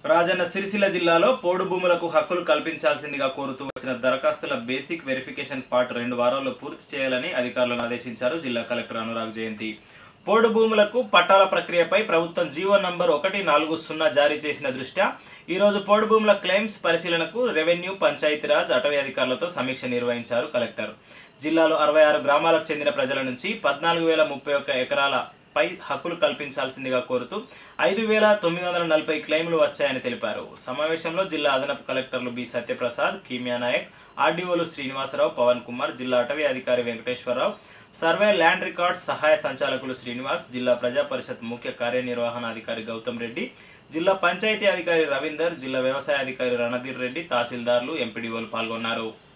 రాజన్న సిరిసిల్ల జిల్లాలో పోడు భూములకు హక్కులు కల్పించాల్సిందిగా కోరుతూ వచ్చిన దరఖాస్తుల బేసిక్ వెరిఫికేషన్ పార్ట్ రెండు వారాల్లో పూర్తి చేయాలని అధికారులను ఆదేశించారు జిల్లా కలెక్టర్ అనురాగ్ జయంతి పోడు భూములకు పట్టాల ప్రక్రియపై ప్రభుత్వం జీవో నంబర్ ఒకటి నాలుగు సున్నా జారీ చేసిన దృష్ట్యా ఈరోజు పోడు భూముల క్లెయిమ్స్ పరిశీలనకు రెవెన్యూ పంచాయతీరాజ్ అటవీ అధికారులతో సమీక్ష నిర్వహించారు కలెక్టర్ జిల్లాలో అరవై ఆరు గ్రామాలకు చెందిన ప్రజల నుంచి పద్నాలుగు వేల ముప్పై ఒక్క ఎకరాల పై హక్కులు కల్పించాల్సిందిగా కోరుతూ ఐదు వేల తొమ్మిది వందల నలభై క్లెయిమ్లు వచ్చాయని తెలిపారు సమావేశంలో జిల్లా అదనపు కలెక్టర్లు బి సత్యప్రసాద్ కీమియా నాయక్ ఆర్డీఓలు శ్రీనివాసరావు పవన్ కుమార్ జిల్లా అటవీ అధికారి వెంకటేశ్వరరావు సర్వే ల్యాండ్ రికార్డ్స్ సహాయ సంచాలకులు శ్రీనివాస్ జిల్లా ప్రజా పరిషత్ ముఖ్య కార్యనిర్వహణాధికారి గౌతమ్ రెడ్డి జిల్లా పంచాయతీ అధికారి రవీందర్ జిల్లా వ్యవసాయ అధికారి రణధీర్ రెడ్డి తహసీల్దార్లు ఎంపీడీఓలు పాల్గొన్నారు